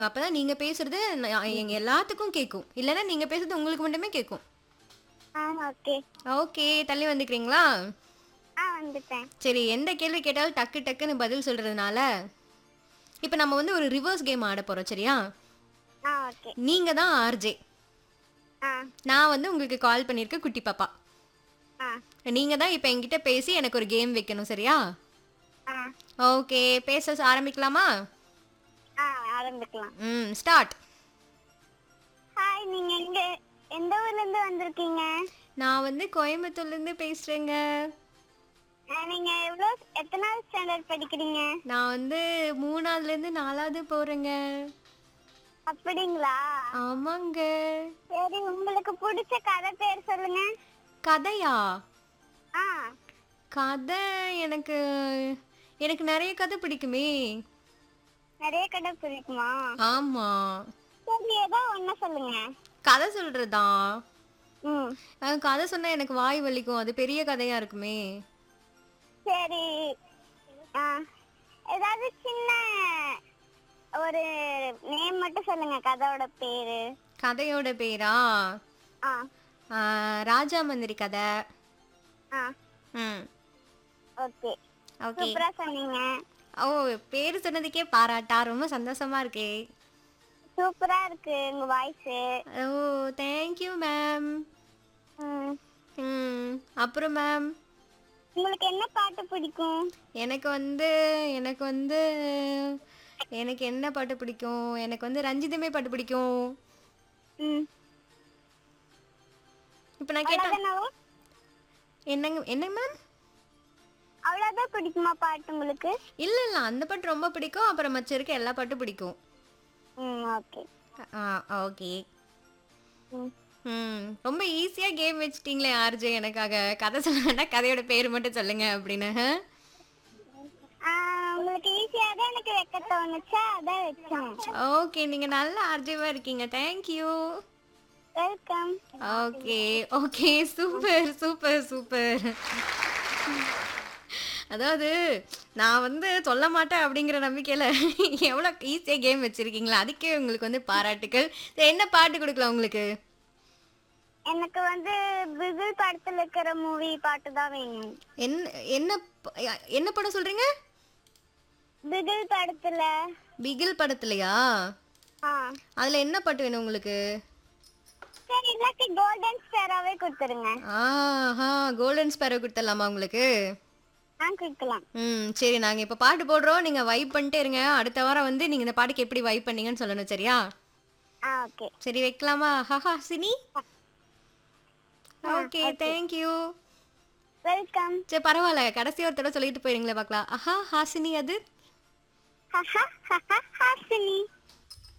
அப்பதான் நீங்க பேசுறது நான் எங்க எல்லாத்துக்கும் கேட்கும் இல்லைன்னா நீங்க பேசுறது உங்களுக்கு மட்டுமே கேட்கும் ஆ ஓகே ஓகே தள்ளி வந்துக்கிறீங்களா ஆ வந்துட்டேன் சரி எந்த கேள்வி கேட்டாலும் டக்கு டக்குன்னு பதில் சொல்றதுனால இப்போ நம்ம வந்து ஒரு ரிவர்ஸ் கேம் ஆட போறோம் சரியா ஆ ஓகே நீங்க தான் ஆர்ஜே ஆ நான் வந்து உங்களுக்கு கால் பண்ணியிருக்க குட்டி பாப்பா ஆ நீங்க தான் இப்போ என்கிட்ட பேசி எனக்கு ஒரு கேம் வைக்கணும் சரியா ஆ ஓகே பேச ஆரம்பிக்கலாமா ஆ ஆரம்பிக்கலாம் ம் ஸ்டார்ட் ஹாய் நீங்க எங்க எந்த ஊர்ல இருந்து வந்திருக்கீங்க நான் வந்து கோயம்புத்தூர்லேருந்து பேசுகிறேங்க ஆ, நீங்க எவ்வளோ எத்தனாவது ஸ்டாண்டர்ட் படிக்கிறீங்க நான் வந்து மூணாவதுலேருந்து நாலாவது போகிறேங்க அப்படிங்களா ஆமாங்க சரி உங்களுக்கு பிடிச்ச கதை பேர் சொல்லுங்க கதையா ஆ கதை எனக்கு எனக்கு நிறைய கதை பிடிக்குமே நிறைய கதை பிடிக்குமா ஆமாம் சரி ஏதோ ஒண்ணு சொல்லுங்க கதை சொல்கிறதா ம் கதை சொன்னால் எனக்கு வாய் வலிக்கும் அது பெரிய கதையாக இருக்குமே சரி ஆ ஏதாவது சின்ன ஒரு நேம் மட்டும் சொல்லுங்க கதையோட பேரு கதையோட பேரா ஆ ஆ, ராஜா மந்திரி கதை ஆ ம் ஓகே ஓகே சூப்பரா சொன்னீங்க ஓ பேர் சொன்னதுக்கே பாராட்டா ரொம்ப சந்தோஷமா இருக்கே சூப்பரா இருக்கு உங்க வாய்ஸ் ஓ தேங்க்யூ மேம் ம் ம் அப்புறம் மேம் உங்களுக்கு என்ன பாட்டு பிடிக்கும் எனக்கு வந்து எனக்கு வந்து எனக்கு என்ன பாட்டு பிடிக்கும் எனக்கு வந்து ரஞ்சிதமே பாட்டு பிடிக்கும் ம் இப்போ நான் கேட்டேன் அவ்வளவுதானா என்னங்க என்னங்க மேம் அவ்வளவுதான் பிடிக்குமா பாட்டு உங்களுக்கு இல்லை இல்லை அந்த பாட்டு ரொம்ப பிடிக்கும் அப்புறம் மச்ச இருக்க எல்லா பாட்டும் பிடிக்கும் ம் ஓகே ஆ ஓகே ம் ம் ரொம்ப ஈஸியாக கேம் வச்சிட்டிங்களே ஆர்ஜே எனக்காக கதை சொல்ல வேண்டாம் கதையோட பேர் மட்டும் சொல்லுங்க அப்படின்னு ஆ, உங்களுக்கு ஈஸியா தான் எனக்கு வைக்க தோணுச்சா அதான் வச்சேன் ஓகே நீங்கள் நல்ல ஆர்ஜேவாக இருக்கீங்க thank you welcome okay okay super super super அதாவது நான் வந்து சொல்ல மாட்டேன் அப்படிங்கிற நம்பிக்கையில் எவ்வளோ ஈஸியாக கேம் வச்சுருக்கீங்களா அதுக்கே உங்களுக்கு வந்து பாராட்டுக்கள் சரி, என்ன பாட்டு கொடுக்கலாம் உங்களுக்கு எனக்கு வந்து பிகில் படத்துல இருக்கிற மூவி பாட்டு தான் வேணும் என்ன என்ன ப- என்ன படம் சொல்கிறீங்க பிகில் படத்துல பிகில் படத்துலையா ஆ அதில் என்ன பாட்டு வேணும் உங்களுக்கு சரி இல்லாட்டி கோல்டன் ஸ்பேராவே கொடுத்துருங்க ஆஹா கோல்டன் ஸ்பேரோ கொடுத்துடலாமா உங்களுக்கு ஆ கொடுக்கலாம் ம் சரி நாங்கள் இப்போ பாட்டு போடுறோம் நீங்கள் வைப் பண்ணிட்டே இருங்க அடுத்த வாரம் வந்து நீங்கள் இந்த பாட்டுக்கு எப்படி வைப் பண்ணீங்கன்னு சொல்லணும் சரியா ஆ ஓகே சரி வைக்கலாமா ஹஹா சினி ஓகே தேங்க்யூ வெல்கம் சரி பரவாயில்ல கடைசி ஒரு தடவை சொல்லிட்டு போயிருங்களே பார்க்கலாம் ஆஹா ஹாசினி அது ஹஹா ஹஹா ஹாசினி